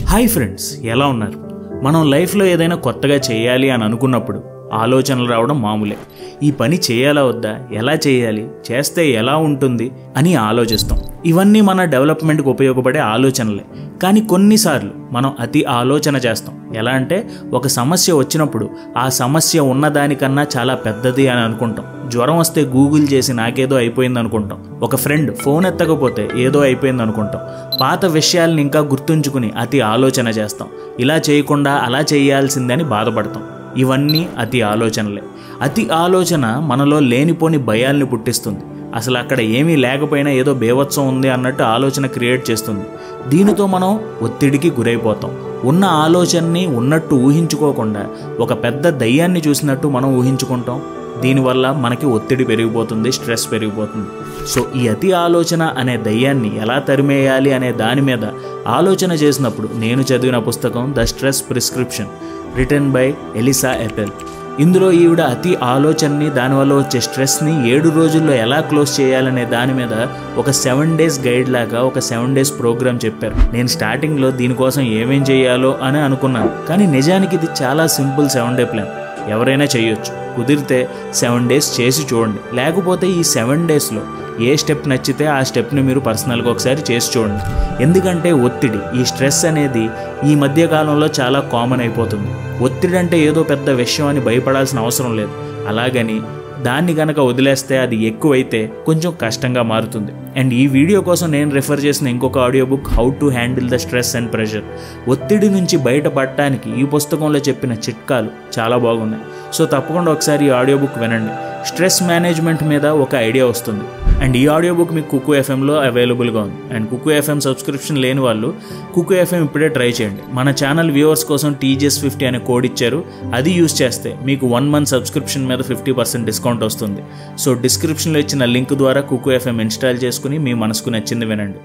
hi friends ఎలా ఉన్నారు మనం లైఫ్లో ఏదైనా కొత్తగా చేయాలి అని అనుకున్నప్పుడు ఆలోచనలు రావడం మామూలే ఈ పని చేయాలా వద్దా ఎలా చేయాలి చేస్తే ఎలా ఉంటుంది అని ఆలోచిస్తాం ఇవన్నీ మన డెవలప్మెంట్కి ఉపయోగపడే ఆలోచనలే కానీ కొన్నిసార్లు మనం అతి ఆలోచన చేస్తాం ఎలా అంటే ఒక సమస్య వచ్చినప్పుడు ఆ సమస్య ఉన్నదానికన్నా చాలా పెద్దది అని అనుకుంటాం జ్వరం వస్తే గూగుల్ చేసి నాకేదో అయిపోయింది అనుకుంటాం ఒక ఫ్రెండ్ ఫోన్ ఎత్తకపోతే ఏదో అయిపోయింది అనుకుంటాం పాత విషయాల్ని ఇంకా గుర్తుంచుకుని అతి ఆలోచన చేస్తాం ఇలా చేయకుండా అలా చేయాల్సిందని బాధపడతాం ఇవన్నీ అతి ఆలోచనలే అతి ఆలోచన మనలో లేనిపోని భయాల్ని పుట్టిస్తుంది అసలు అక్కడ ఏమీ లేకపోయినా ఏదో బేవత్సం ఉంది అన్నట్టు ఆలోచన క్రియేట్ చేస్తుంది దీనితో మనం ఒత్తిడికి గురైపోతాం ఉన్న ఆలోచనని ఉన్నట్టు ఊహించుకోకుండా ఒక పెద్ద దయ్యాన్ని చూసినట్టు మనం ఊహించుకుంటాం దీనివల్ల మనకి ఒత్తిడి పెరిగిపోతుంది స్ట్రెస్ పెరిగిపోతుంది సో ఈ అతి ఆలోచన అనే దయ్యాన్ని ఎలా తరిమేయాలి అనే దాని మీద ఆలోచన చేసినప్పుడు నేను చదివిన పుస్తకం the stress prescription written by Elissa Epel ఇందులో ఈవిడ అతి ఆలోచనని దానివల్ల వచ్చే స్ట్రెస్ని ఏడు రోజుల్లో ఎలా క్లోజ్ చేయాలనే దాని మీద ఒక సెవెన్ డేస్ గైడ్ లాగా ఒక సెవెన్ డేస్ ప్రోగ్రామ్ చెప్పారు నేను స్టార్టింగ్లో దీనికోసం ఏమేం చేయాలో అని అనుకున్నాను కానీ నిజానికి ఇది చాలా సింపుల్ సెవెన్ డే ప్లాన్ ఎవరైనా చేయొచ్చు కుదిరితే సెవెన్ డేస్ చేసి చూడండి లేకపోతే ఈ సెవెన్ డేస్లో ఏ స్టెప్ నచ్చితే ఆ స్టెప్ని మీరు పర్సనల్గా ఒకసారి చేసి చూడండి ఎందుకంటే ఒత్తిడి ఈ స్ట్రెస్ అనేది ఈ మధ్య కాలంలో చాలా కామన్ అయిపోతుంది ఒత్తిడి అంటే ఏదో పెద్ద విషయం అని భయపడాల్సిన అవసరం లేదు అలాగని దాన్ని కనుక వదిలేస్తే అది ఎక్కువైతే కొంచెం కష్టంగా మారుతుంది అండ్ ఈ వీడియో కోసం నేను రిఫర్ చేసిన ఇంకొక audio book how to handle the stress and pressure ఒత్తిడి నుంచి బయటపడటానికి ఈ పుస్తకంలో చెప్పిన చిట్కాలు చాలా బాగున్నాయి సో తప్పకుండా ఒకసారి ఈ ఆడియో బుక్ వినండి స్ట్రెస్ మేనేజ్మెంట్ మీద ఒక ఐడియా వస్తుంది అండ్ ఈ ఆడియో బుక్ మీకు కుకు ఎఫ్ఎంలో అవైలబుల్గా ఉంది అండ్ కుకు ఎఫ్ఎం సబ్స్క్రిప్షన్ లేని వాళ్ళు కుకు ఎఫ్ఎం ఇప్పుడే ట్రై చేయండి మన ఛానల్ వ్యూవర్స్ కోసం టీజీఎస్ ఫిఫ్టీ అనే కోడ్ ఇచ్చారు అది యూస్ చేస్తే మీకు వన్ మంత్ సబ్స్క్రిప్షన్ మీద ఫిఫ్టీ పర్సెంట్ డిస్కౌంట్ వస్తుంది సో డిస్క్రిప్షన్లో ఇచ్చిన లింక్ ద్వారా కుకు ఎఫ్ఎం ఇన్స్టాల్ చేసుకుని మీ మనసుకు నచ్చింది వినండి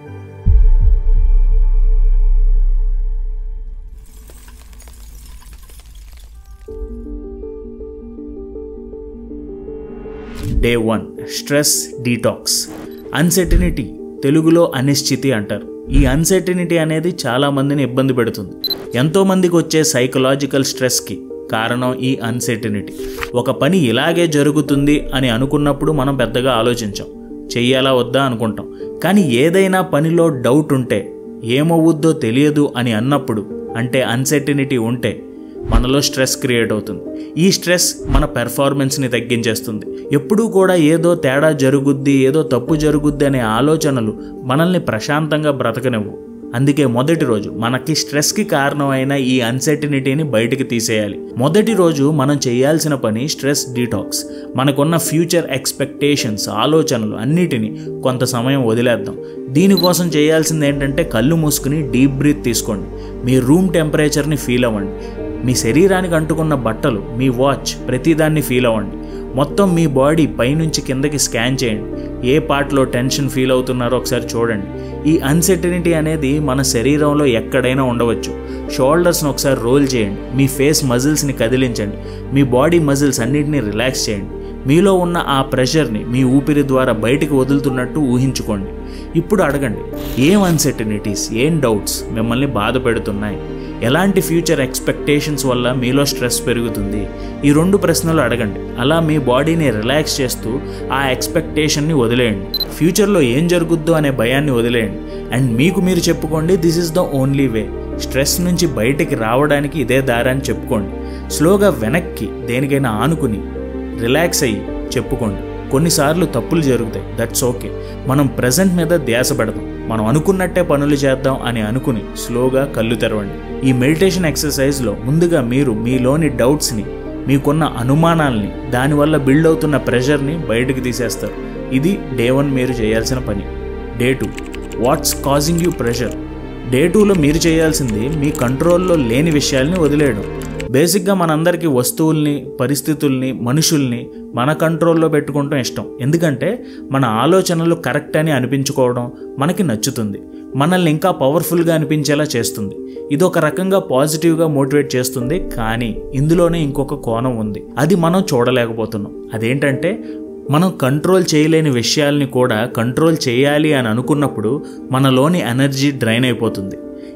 day one stress detox uncertainty తెలుగులో అనిశ్చితి అంటారు ఈ అన్సర్టినిటీ అనేది చాలా మందిని ఇబ్బంది పెడుతుంది ఎంతో మందికి వచ్చే సైకలాజికల్ స్ట్రెస్కి కారణం ఈ అన్సర్టినిటీ ఒక పని ఇలాగే జరుగుతుంది అని అనుకున్నప్పుడు మనం పెద్దగా ఆలోచించాం చెయ్యాలా వద్దా అనుకుంటాం కానీ ఏదైనా పనిలో డౌట్ ఉంటే ఏమవుద్దో తెలియదు అని అన్నప్పుడు అంటే అన్సర్టినిటీ ఉంటే మనలో స్ట్రెస్ క్రియేట్ అవుతుంది ఈ స్ట్రెస్ మన పెర్ఫార్మెన్స్ని తగ్గించేస్తుంది ఎప్పుడూ కూడా ఏదో తేడా జరుగుద్ది ఏదో తప్పు జరుగుద్ది అనే ఆలోచనలు మనల్ని ప్రశాంతంగా బ్రతకనివ్వు అందుకే మొదటి రోజు మనకి స్ట్రెస్కి కారణమైన ఈ అన్సర్టినిటీని బయటికి తీసేయాలి మొదటి రోజు మనం చేయాల్సిన పని స్ట్రెస్ డీటాక్స్ మనకున్న ఫ్యూచర్ ఎక్స్పెక్టేషన్స్ ఆలోచనలు అన్నిటినీ కొంత సమయం వదిలేద్దాం దీనికోసం చేయాల్సింది ఏంటంటే కళ్ళు మూసుకుని డీప్ బ్రీత్ తీసుకోండి మీ రూమ్ టెంపరేచర్ని ఫీల్ అవ్వండి మీ శరీరానికి అంటుకున్న బట్టలు మీ వాచ్ ప్రతిదాన్ని ఫీల్ అవ్వండి మొత్తం మీ బాడీ పైనుంచి కిందకి స్కాన్ చేయండి ఏ పార్ట్లో టెన్షన్ ఫీల్ అవుతున్నారో ఒకసారి చూడండి ఈ అన్సర్టనిటీ అనేది మన శరీరంలో ఎక్కడైనా ఉండవచ్చు షోల్డర్స్ని ఒకసారి రోల్ చేయండి మీ ఫేస్ మజిల్స్ని కదిలించండి మీ బాడీ మజిల్స్ అన్నిటిని రిలాక్స్ చేయండి మీలో ఉన్న ఆ ప్రెషర్ని మీ ఊపిరి ద్వారా బయటికి వదులుతున్నట్టు ఊహించుకోండి ఇప్పుడు అడగండి ఏం అన్సర్టనిటీస్ ఏం డౌట్స్ మిమ్మల్ని బాధ పెడుతున్నాయి ఎలాంటి ఫ్యూచర్ ఎక్స్పెక్టేషన్స్ వల్ల మీలో స్ట్రెస్ పెరుగుతుంది ఈ రెండు ప్రశ్నలు అడగండి అలా మీ బాడీని రిలాక్స్ చేస్తూ ఆ ఎక్స్పెక్టేషన్ని వదిలేయండి ఫ్యూచర్లో ఏం జరుగుద్దో అనే భయాన్ని వదిలేయండి అండ్ మీకు మీరు చెప్పుకోండి this is the only way stress నుంచి బయటికి రావడానికి ఇదే దారి అని చెప్పుకోండి స్లోగా వెనక్కి దేనికైనా ఆనుకుని రిలాక్స్ అయ్యి చెప్పుకోండి కొన్నిసార్లు తప్పులు జరుగుతాయి దట్స్ ఓకే మనం ప్రజెంట్ మీద ధ్యాస పెడదాం మనం అనుకున్నట్టే పనులు చేద్దాం అని అనుకుని స్లోగా కళ్ళు తెరవండి ఈ మెడిటేషన్ ఎక్సర్సైజ్లో ముందుగా మీరు మీలోని డౌట్స్ని మీకున్న అనుమానాల్ని దానివల్ల బిల్డ్ అవుతున్న ప్రెషర్ని బయటకు తీసేస్తారు ఇది డే వన్ మీరు చేయాల్సిన పని day two what's causing you pressure day టూలో మీరు చేయాల్సింది మీ కంట్రోల్లో లేని విషయాల్ని వదిలేయడం బేసిక్గా మనందరికీ వస్తువుల్ని పరిస్థితుల్ని మనుషుల్ని మన కంట్రోల్లో పెట్టుకోవడం ఇష్టం ఎందుకంటే మన ఆలోచనలు కరెక్ట్ అని అనిపించుకోవడం మనకి నచ్చుతుంది మనల్ని ఇంకా పవర్ఫుల్గా అనిపించేలా చేస్తుంది ఇది ఒక రకంగా పాజిటివ్గా మోటివేట్ చేస్తుంది కానీ ఇందులోనే ఇంకొక కోణం ఉంది అది మనం చూడలేకపోతున్నాం అదేంటంటే మనం కంట్రోల్ చేయలేని విషయాల్ని కూడా కంట్రోల్ చేయాలి అని అనుకున్నప్పుడు మనలోని ఎనర్జీ డ్రైన్ అయిపోతుంది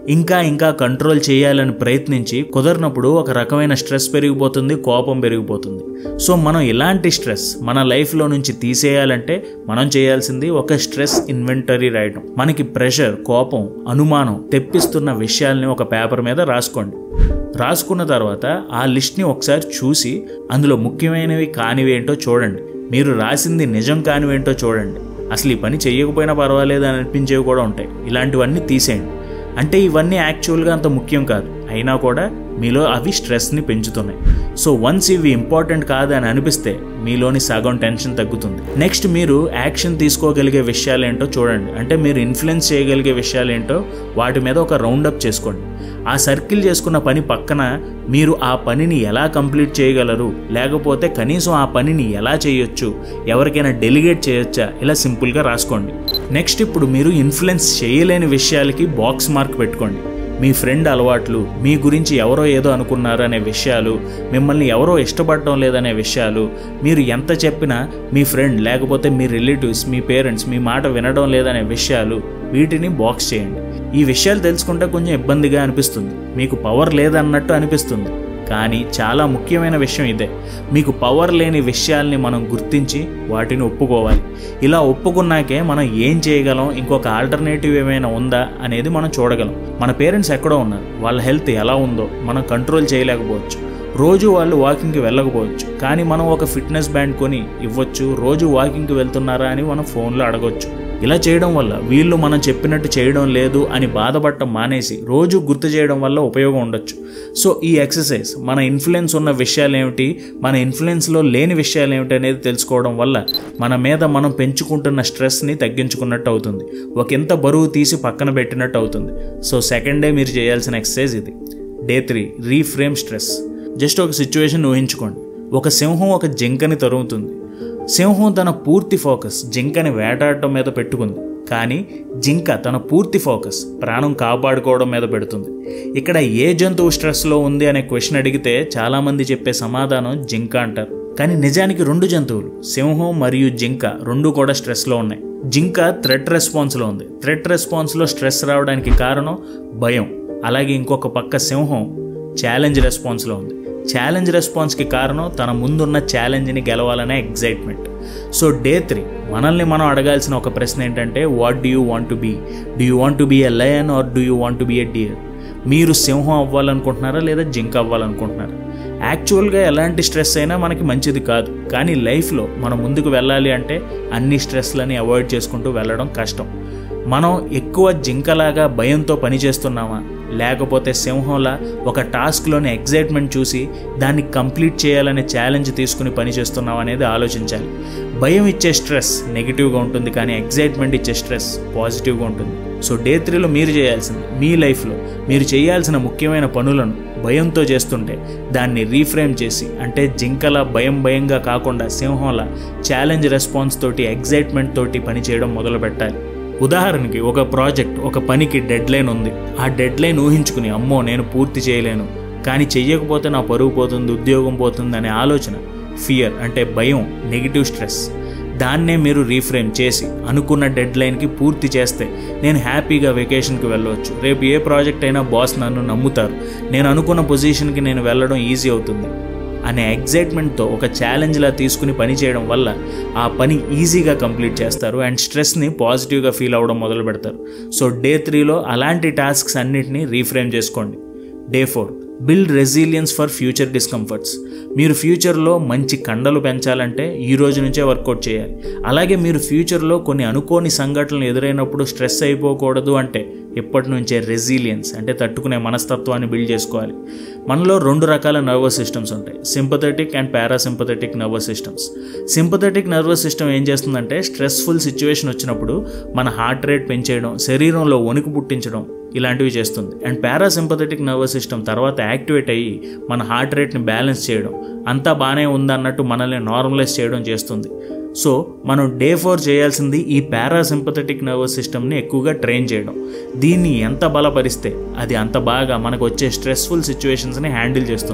ఇంకా ఇంకా కంట్రోల్ చేయాలని ప్రయత్నించి కుదరినప్పుడు ఒక రకమైన స్ట్రెస్ పెరిగిపోతుంది కోపం పెరిగిపోతుంది సో మనం ఇలాంటి స్ట్రెస్ మన లైఫ్లో నుంచి తీసేయాలంటే మనం చేయాల్సింది ఒక స్ట్రెస్ ఇన్వెంటరీ రాయడం మనకి ప్రెషర్ కోపం అనుమానం తెప్పిస్తున్న విషయాల్ని ఒక పేపర్ మీద రాసుకోండి రాసుకున్న తర్వాత ఆ లిస్ట్ని ఒకసారి చూసి అందులో ముఖ్యమైనవి కానివి ఏంటో చూడండి మీరు రాసింది నిజం కానివేంటో చూడండి అసలు ఈ పని చేయకపోయినా పర్వాలేదు అని అనిపించేవి కూడా ఉంటాయి ఇలాంటివన్నీ తీసేయండి అంటే ఇవన్నీ యాక్చువల్గా అంత ముఖ్యం కాదు అయినా కూడా మీలో అవి స్ట్రెస్ని పెంచుతున్నాయి సో వన్స్ ఇవి ఇంపార్టెంట్ కాదని అనిపిస్తే మీలోని సగం టెన్షన్ తగ్గుతుంది నెక్స్ట్ మీరు యాక్షన్ తీసుకోగలిగే విషయాలు ఏంటో చూడండి అంటే మీరు ఇన్ఫ్లుయెన్స్ చేయగలిగే విషయాలు ఏంటో వాటి మీద ఒక రౌండప్ చేసుకోండి ఆ సర్కిల్ చేసుకున్న పని పక్కన మీరు ఆ పనిని ఎలా కంప్లీట్ చేయగలరు లేకపోతే కనీసం ఆ పనిని ఎలా చేయొచ్చు ఎవరికైనా డెలిగేట్ చేయొచ్చా ఇలా సింపుల్గా రాసుకోండి నెక్స్ట్ ఇప్పుడు మీరు ఇన్ఫ్లుయెన్స్ చేయలేని విషయాలకి బాక్స్ మార్క్ పెట్టుకోండి మీ ఫ్రెండ్ అలవాట్లు మీ గురించి ఎవరో ఏదో అనుకున్నారు అనే విషయాలు మిమ్మల్ని ఎవరో ఇష్టపడటం లేదనే విషయాలు మీరు ఎంత చెప్పినా మీ ఫ్రెండ్ లేకపోతే మీ రిలేటివ్స్ మీ పేరెంట్స్ మీ మాట వినడం లేదనే విషయాలు వీటిని బాక్స్ చేయండి ఈ విషయాలు తెలుసుకుంటే కొంచెం ఇబ్బందిగా అనిపిస్తుంది మీకు పవర్ లేదన్నట్టు అనిపిస్తుంది కానీ చాలా ముఖ్యమైన విషయం ఇదే మీకు పవర్ లేని విషయాల్ని మనం గుర్తించి వాటిని ఒప్పుకోవాలి ఇలా ఒప్పుకున్నాకే మనం ఏం చేయగలం ఇంకొక ఆల్టర్నేటివ్ ఏమైనా ఉందా అనేది మనం చూడగలం మన పేరెంట్స్ ఎక్కడో ఉన్నారు వాళ్ళ హెల్త్ ఎలా ఉందో మనం కంట్రోల్ చేయలేకపోవచ్చు రోజు వాళ్ళు వాకింగ్కి వెళ్ళకపోవచ్చు కానీ మనం ఒక ఫిట్నెస్ బ్యాండ్ కొని ఇవ్వచ్చు రోజు వాకింగ్కి వెళ్తున్నారా అని మనం ఫోన్లో అడగొచ్చు ఇలా చేయడం వల్ల వీళ్ళు మనం చెప్పినట్టు చేయడం లేదు అని బాధపడటం మానేసి రోజు గుర్తు చేయడం వల్ల ఉపయోగం ఉండొచ్చు సో ఈ ఎక్సర్సైజ్ మన ఇన్ఫ్లుయెన్స్ ఉన్న విషయాలు ఏమిటి మన ఇన్ఫ్లుయెన్స్లో లేని విషయాలు ఏమిటి అనేది తెలుసుకోవడం వల్ల మన మీద మనం పెంచుకుంటున్న స్ట్రెస్ని తగ్గించుకున్నట్టు అవుతుంది ఒక ఎంత బరువు తీసి పక్కన పెట్టినట్టు అవుతుంది సో సెకండ్ డే మీరు చేయాల్సిన ఎక్సర్సైజ్ ఇది day three reframe stress just ఒక సిచ్యువేషన్ ఊహించుకోండి ఒక సింహం ఒక జింకని తరుగుతుంది సింహం తన పూర్తి ఫోకస్ జింకని వేటాడటం మీద పెట్టుకుంది కానీ జింక తన పూర్తి ఫోకస్ ప్రాణం కాపాడుకోవడం మీద పెడుతుంది ఇక్కడ ఏ జంతువు స్ట్రెస్లో ఉంది అనే క్వశ్చన్ అడిగితే చాలామంది చెప్పే సమాధానం జింక అంటారు కానీ నిజానికి రెండు జంతువులు సింహం మరియు జింక రెండు కూడా స్ట్రెస్లో ఉన్నాయి జింక థ్రెట్ రెస్పాన్స్లో ఉంది థ్రెట్ రెస్పాన్స్లో స్ట్రెస్ రావడానికి కారణం భయం అలాగే ఇంకొక పక్క సింహం ఛాలెంజ్ రెస్పాన్స్లో ఉంది ఛాలెంజ్ రెస్పాన్స్కి కారణం తన ముందున్న ఛాలెంజ్ని గెలవాలనే ఎగ్జైట్మెంట్ సో డే త్రీ మనల్ని మనం అడగాల్సిన ఒక ప్రశ్న ఏంటంటే what do you want to be do you want to be a lion or do you want to be a deer మీరు సింహం అవ్వాలనుకుంటున్నారా లేదా జింక అవ్వాలనుకుంటున్నారా యాక్చువల్గా ఎలాంటి స్ట్రెస్ అయినా మనకి మంచిది కాదు కానీ లైఫ్లో మనం ముందుకు వెళ్ళాలి అంటే అన్ని స్ట్రెస్లని అవాయిడ్ చేసుకుంటూ వెళ్ళడం కష్టం మనం ఎక్కువ జింకలాగా భయంతో పని చేస్తున్నామా లేకపోతే సింహంలా ఒక టాస్క్లోని ఎగ్జైట్మెంట్ చూసి దాన్ని కంప్లీట్ చేయాలనే ఛాలెంజ్ తీసుకుని పని చేస్తున్నాం అనేది ఆలోచించాలి భయం ఇచ్చే స్ట్రెస్ నెగిటివ్గా ఉంటుంది కానీ ఎగ్జైట్మెంట్ ఇచ్చే స్ట్రెస్ పాజిటివ్గా ఉంటుంది సో డే త్రీలో మీరు చేయాల్సింది మీ లైఫ్లో మీరు చేయాల్సిన ముఖ్యమైన పనులను భయంతో చేస్తుంటే దాన్ని రీఫ్రేమ్ చేసి అంటే జింకలా భయం భయంగా కాకుండా సింహంలా ఛాలెంజ్ రెస్పాన్స్ తోటి ఎగ్జైట్మెంట్ తోటి పని చేయడం మొదలు పెట్టాలి ఉదాహరణకి ఒక ప్రాజెక్ట్ ఒక పనికి డెడ్ లైన్ ఉంది ఆ డెడ్ లైన్ ఊహించుకుని అమ్మో నేను పూర్తి చేయలేను కానీ చెయ్యకపోతే నా పరువు పోతుంది ఉద్యోగం పోతుంది అనే ఆలోచన ఫియర్ అంటే భయం నెగిటివ్ స్ట్రెస్ దాన్నే మీరు రీఫ్రేమ్ చేసి అనుకున్న డెడ్ లైన్కి పూర్తి చేస్తే నేను హ్యాపీగా వెకేషన్కి వెళ్ళవచ్చు రేపు ఏ ప్రాజెక్ట్ అయినా బాస్ నన్ను నమ్ముతారు నేను అనుకున్న పొజిషన్కి నేను వెళ్ళడం ఈజీ అవుతుంది అనే ఎగ్జైట్మెంట్తో ఒక ఛాలెంజ్లా తీసుకుని పని చేయడం వల్ల ఆ పని ఈజీగా కంప్లీట్ చేస్తారు అండ్ స్ట్రెస్ని పాజిటివ్గా ఫీల్ అవ్వడం మొదలు పెడతారు సో డే త్రీలో అలాంటి టాస్క్స్ అన్నిటినీ రీఫ్రేమ్ చేసుకోండి day four build resilience for future discomforts మీరు ఫ్యూచర్లో మంచి కండలు పెంచాలంటే ఈ రోజు నుంచే వర్కౌట్ చేయాలి అలాగే మీరు ఫ్యూచర్లో కొన్ని అనుకోని సంఘటనలు ఎదురైనప్పుడు స్ట్రెస్ అయిపోకూడదు అంటే ఇప్పటి నుంచే రెసిలియన్స్ అంటే తట్టుకునే మనస్తత్వాన్ని బిల్డ్ చేసుకోవాలి మనలో రెండు రకాల నర్వస్ సిస్టమ్స్ ఉంటాయి sympathetic and parasympathetic nervous systems sympathetic nervous system ఏం చేస్తుందంటే స్ట్రెస్ఫుల్ సిచ్యువేషన్ వచ్చినప్పుడు మన హార్ట్ రేట్ పెంచేయడం శరీరంలో వణుకు పుట్టించడం ఇలాంటివి చేస్తుంది అండ్ పారాసింపథెటిక్ నర్వస్ సిస్టమ్ తర్వాత యాక్టివేట్ అయ్యి మన హార్ట్ రేట్ని బ్యాలెన్స్ చేయడం అంతా బాగానే ఉందన్నట్టు మనల్ని నార్మలైజ్ చేయడం చేస్తుంది సో మనం డే ఫోర్ చేయాల్సింది ఈ పారాసింపథెటిక్ నర్వస్ సిస్టమ్ని ఎక్కువగా ట్రైన్ చేయడం దీన్ని ఎంత బలపరిస్తే అది అంత బాగా మనకు వచ్చే స్ట్రెస్ఫుల్ సిచ్యువేషన్స్ని హ్యాండిల్ చేస్తుంది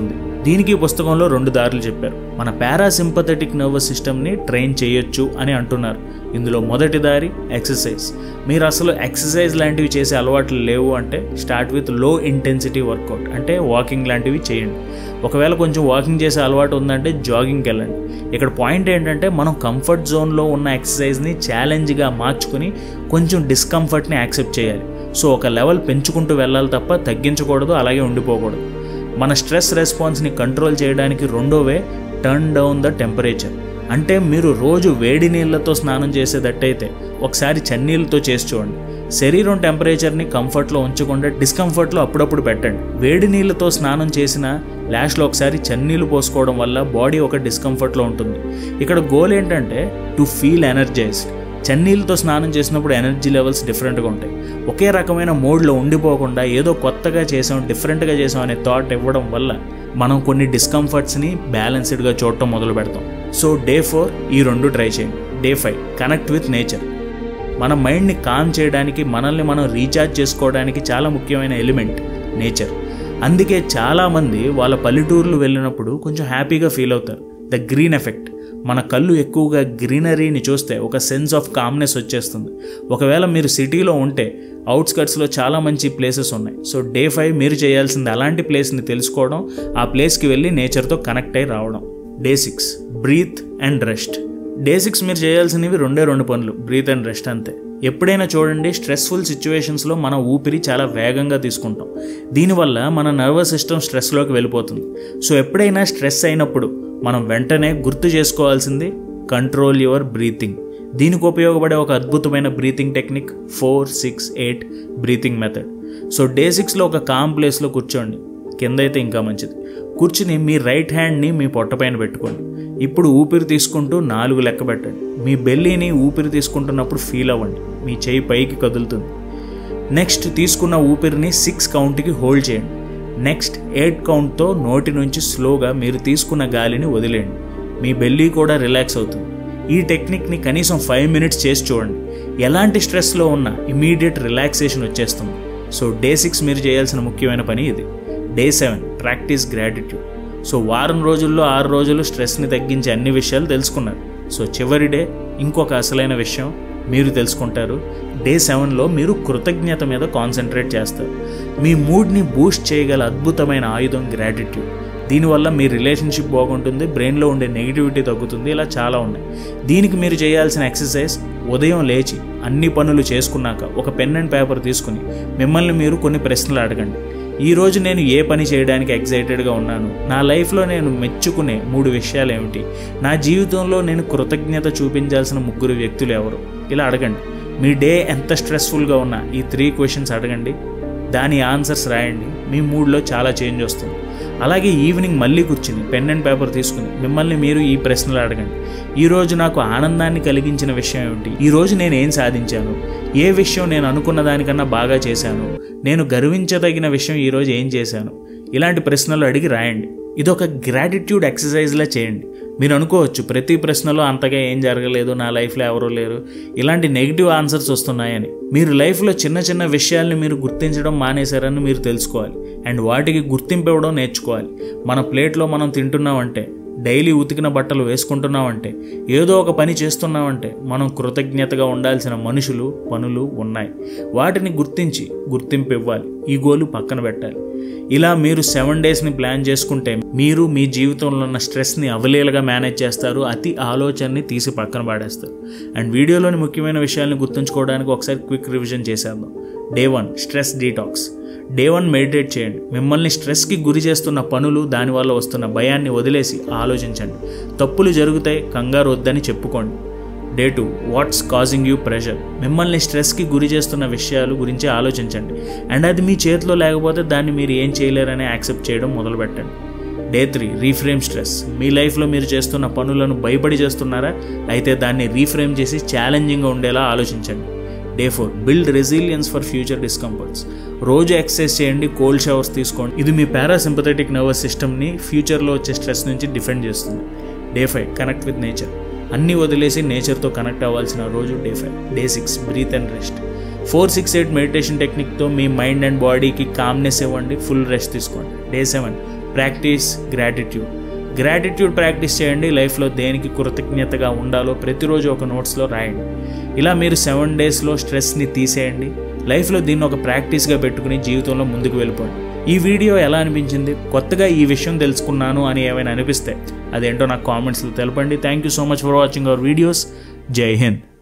దీనికి ఈ పుస్తకంలో రెండు దారులు చెప్పారు మన పారాసింపథెటిక్ నర్వస్ సిస్టమ్ని ట్రైన్ చేయొచ్చు అని అంటున్నారు ఇందులో మొదటి దారి ఎక్సర్సైజ్ మీరు అసలు ఎక్సర్సైజ్ లాంటివి చేసే అలవాట్లు లేవు అంటే start with low intensity workout అంటే వాకింగ్ లాంటివి చేయండి ఒకవేళ కొంచెం వాకింగ్ చేసే అలవాటు ఉందంటే జాగింగ్కి వెళ్ళండి ఇక్కడ పాయింట్ ఏంటంటే మనం కంఫర్ట్ జోన్లో ఉన్న ఎక్సర్సైజ్ని ఛాలెంజ్గా మార్చుకుని కొంచెం డిస్కంఫర్ట్ని యాక్సెప్ట్ చేయాలి సో ఒక లెవెల్ పెంచుకుంటూ వెళ్ళాలి తప్ప తగ్గించకూడదు అలాగే ఉండిపోకూడదు మన స్ట్రెస్ రెస్పాన్స్ని కంట్రోల్ చేయడానికి రెండో way turn down the temperature అంటే మీరు రోజు వేడి నీళ్ళతో స్నానం చేసేటట్టయితే ఒకసారి చన్నీళ్ళతో చేసి చూడండి శరీరం టెంపరేచర్ని కంఫర్ట్లో ఉంచకుండా డిస్కంఫర్ట్లో అప్పుడప్పుడు పెట్టండి వేడి నీళ్ళతో స్నానం చేసిన లాస్ట్లో ఒకసారి చన్నీళ్ళు పోసుకోవడం వల్ల బాడీ ఒక డిస్కంఫర్ట్లో ఉంటుంది ఇక్కడ గోల్ ఏంటంటే టు ఫీల్ ఎనర్జైజ్డ్ చన్నీళ్ళతో స్నానం చేసినప్పుడు ఎనర్జీ లెవెల్స్ డిఫరెంట్గా ఉంటాయి ఒకే రకమైన మోడ్లో ఉండిపోకుండా ఏదో కొత్తగా చేసాం డిఫరెంట్గా చేసాం అనే థాట్ ఇవ్వడం వల్ల మనం కొన్ని డిస్కంఫర్ట్స్ని బ్యాలెన్స్డ్గా చూడటం మొదలు పెడతాం సో డే ఫోర్ ఈ రెండు ట్రై చేయండి day five connect with nature మన మైండ్ని కామ్ చేయడానికి మనల్ని మనం రీఛార్జ్ చేసుకోవడానికి చాలా ముఖ్యమైన ఎలిమెంట్ నేచర్ అందుకే చాలామంది వాళ్ళ పల్లెటూర్లు వెళ్ళినప్పుడు కొంచెం హ్యాపీగా ఫీల్ అవుతారు ద గ్రీన్ ఎఫెక్ట్ మన కళ్ళు ఎక్కువగా గ్రీనరీని చూస్తే ఒక సెన్స్ ఆఫ్ కామ్నెస్ వచ్చేస్తుంది ఒకవేళ మీరు సిటీలో ఉంటే అవుట్స్కట్స్లో చాలా మంచి ప్లేసెస్ ఉన్నాయి సో డే ఫైవ్ మీరు చేయాల్సింది అలాంటి ప్లేస్ని తెలుసుకోవడం ఆ ప్లేస్కి వెళ్ళి నేచర్తో కనెక్ట్ అయి రావడం day six breathe and rest day six మీరు చేయాల్సినవి రెండే రెండు పనులు బ్రీత్ అండ్ రెస్ట్ అంతే ఎప్పుడైనా చూడండి స్ట్రెస్ఫుల్ సిచ్యువేషన్స్లో మన ఊపిరి చాలా వేగంగా తీసుకుంటాం దీనివల్ల మన నర్వస్ సిస్టమ్ స్ట్రెస్లోకి వెళ్ళిపోతుంది సో ఎప్పుడైనా స్ట్రెస్ అయినప్పుడు మనం వెంటనే గుర్తు చేసుకోవాల్సింది కంట్రోల్ యువర్ బ్రీతింగ్ దీనికి ఉపయోగపడే ఒక అద్భుతమైన breathing technique four six eight breathing method so day సిక్స్లో ఒక కామ్ ప్లేస్లో కూర్చోండి కింద అయితే ఇంకా మంచిది కూర్చుని మీ రైట్ హ్యాండ్ని మీ పొట్టపైన పెట్టుకోండి ఇప్పుడు ఊపిరి తీసుకుంటూ నాలుగు లెక్క పెట్టండి మీ బెల్లీని ఊపిరి తీసుకుంటున్నప్పుడు ఫీల్ అవ్వండి మీ చేయి పైకి కదులుతుంది నెక్స్ట్ తీసుకున్న ఊపిరిని సిక్స్ కౌంట్కి హోల్డ్ చేయండి నెక్స్ట్ ఎయిట్ కౌంట్తో నోటి నుంచి స్లోగా మీరు తీసుకున్న గాలిని వదిలేయండి మీ బెల్లీ కూడా రిలాక్స్ అవుతుంది ఈ టెక్నిక్ని కనీసం ఫైవ్ మినిట్స్ చేసి చూడండి ఎలాంటి స్ట్రెస్లో ఉన్న ఇమీడియట్ రిలాక్సేషన్ వచ్చేస్తుంది సో డే సిక్స్ మీరు చేయాల్సిన ముఖ్యమైన పని ఇది day seven practice gratitude so వారం రోజుల్లో ఆరు రోజులు స్ట్రెస్ని తగ్గించే అన్ని విషయాలు తెలుసుకున్నారు సో చివరి డే ఇంకొక అసలైన విషయం మీరు తెలుసుకుంటారు డే సెవెన్లో మీరు కృతజ్ఞత మీద కాన్సన్ట్రేట్ చేస్తారు మీ మూడ్ని బూస్ట్ చేయగల అద్భుతమైన ఆయుధం గ్రాటిట్యూడ్ దీనివల్ల మీ రిలేషన్షిప్ బాగుంటుంది బ్రెయిన్లో ఉండే నెగిటివిటీ తగ్గుతుంది ఇలా చాలా ఉన్నాయి దీనికి మీరు చేయాల్సిన ఎక్సర్సైజ్ ఉదయం లేచి అన్ని పనులు చేసుకున్నాక ఒక పెన్ అండ్ పేపర్ తీసుకుని మిమ్మల్ని మీరు కొన్ని ప్రశ్నలు అడగండి ఈరోజు నేను ఏ పని చేయడానికి ఎగ్జైటెడ్గా ఉన్నాను నా లైఫ్లో నేను మెచ్చుకునే మూడు విషయాలు ఏమిటి నా జీవితంలో నేను కృతజ్ఞత చూపించాల్సిన ముగ్గురు వ్యక్తులు ఎవరు ఇలా అడగండి మీ డే ఎంత స్ట్రెస్ఫుల్గా ఉన్నా ఈ త్రీ క్వశ్చన్స్ అడగండి దాని ఆన్సర్స్ రాయండి మీ మూడ్లో చాలా చేంజ్ వస్తుంది అలాగే ఈవినింగ్ మళ్ళీ కూర్చుని పెన్ అండ్ పేపర్ తీసుకుని మిమ్మల్ని మీరు ఈ ప్రశ్నలు అడగండి ఈరోజు నాకు ఆనందాన్ని కలిగించిన విషయం ఏమిటి ఈరోజు నేను ఏం సాధించాను ఏ విషయం నేను అనుకున్న దానికన్నా బాగా చేశాను నేను గర్వించదగిన విషయం ఈరోజు ఏం చేశాను ఇలాంటి ప్రశ్నలు అడిగి రాయండి ఇదొక గ్రాటిట్యూడ్ ఎక్సర్సైజ్లా చేయండి మీరు అనుకోవచ్చు ప్రతి ప్రశ్నలో అంతగా ఏం జరగలేదు నా లైఫ్లో ఎవరూ లేరు ఇలాంటి నెగిటివ్ ఆన్సర్స్ వస్తున్నాయని మీరు లైఫ్లో చిన్న చిన్న విషయాల్ని మీరు గుర్తించడం మానేశారని మీరు తెలుసుకోవాలి అండ్ వాటికి గుర్తింపు ఇవ్వడం నేర్చుకోవాలి మన ప్లేట్లో మనం తింటున్నామంటే డైలీ ఉతికిన బట్టలు వేసుకుంటున్నామంటే ఏదో ఒక పని చేస్తున్నామంటే మనం కృతజ్ఞతగా ఉండాల్సిన మనుషులు పనులు ఉన్నాయి వాటిని గుర్తించి గుర్తింపు ఇవ్వాలి ఈ గోలు పక్కన పెట్టాలి ఇలా మీరు సెవెన్ డేస్ని ప్లాన్ చేసుకుంటే మీరు మీ జీవితంలో ఉన్న స్ట్రెస్ని అవలీలగా మేనేజ్ చేస్తారు అతి ఆలోచనని తీసి పక్కన పాడేస్తారు అండ్ వీడియోలోని ముఖ్యమైన విషయాల్ని గుర్తుంచుకోవడానికి ఒకసారి క్విక్ రివిజన్ చేసేద్దాం day one stress detox day one meditate చేయండి మిమ్మల్ని స్ట్రెస్కి గురి చేస్తున్న పనులు దానివల్ల వస్తున్న భయాన్ని వదిలేసి ఆలోచించండి తప్పులు జరుగుతాయి కంగారు వద్దని చెప్పుకోండి day two what's causing you pressure మిమ్మల్ని స్ట్రెస్కి గురి చేస్తున్న విషయాలు గురించి ఆలోచించండి అండ్ అది మీ చేతిలో లేకపోతే దాన్ని మీరు ఏం చేయలేరని యాక్సెప్ట్ చేయడం మొదలుపెట్టండి డే త్రీ రీఫ్రేమ్ స్ట్రెస్ మీ లైఫ్లో మీరు చేస్తున్న పనులను భయపడి చేస్తున్నారా అయితే దాన్ని రీఫ్రేమ్ చేసి ఛాలెంజింగ్గా ఉండేలా ఆలోచించండి day four build resilience for future discomforts రోజు ఎక్సర్సైజ్ చేయండి కోల్డ్ షవర్స్ తీసుకోండి ఇది మీ పారాసింపథెటిక్ నర్వస్ సిస్టమ్ని ఫ్యూచర్లో వచ్చే స్ట్రెస్ నుంచి డిఫెండ్ చేస్తుంది day five connect with nature అన్నీ వదిలేసి నేచర్తో కనెక్ట్ అవ్వాల్సిన రోజు day five day six breathe and rest four six eight meditation టెక్నిక్తో మీ మైండ్ అండ్ బాడీకి కామ్నెస్ ఇవ్వండి ఫుల్ రెస్ట్ తీసుకోండి day seven practice gratitude gratitude practice చేయండి లైఫ్లో దేనికి కృతజ్ఞతగా ఉండాలో ప్రతిరోజు ఒక నోట్స్లో రాయండి ఇలా మీరు సెవెన్ డేస్లో స్ట్రెస్ని తీసేయండి లైఫ్లో దీన్ని ఒక ప్రాక్టీస్గా పెట్టుకుని జీవితంలో ముందుకు వెళ్ళిపోండి ఈ వీడియో ఎలా అనిపించింది కొత్తగా ఈ విషయం తెలుసుకున్నాను అని ఏమైనా అనిపిస్తే అదేంటో నాకు కామెంట్స్లో తెలపండి thank you so much for watching our videos Jai Hind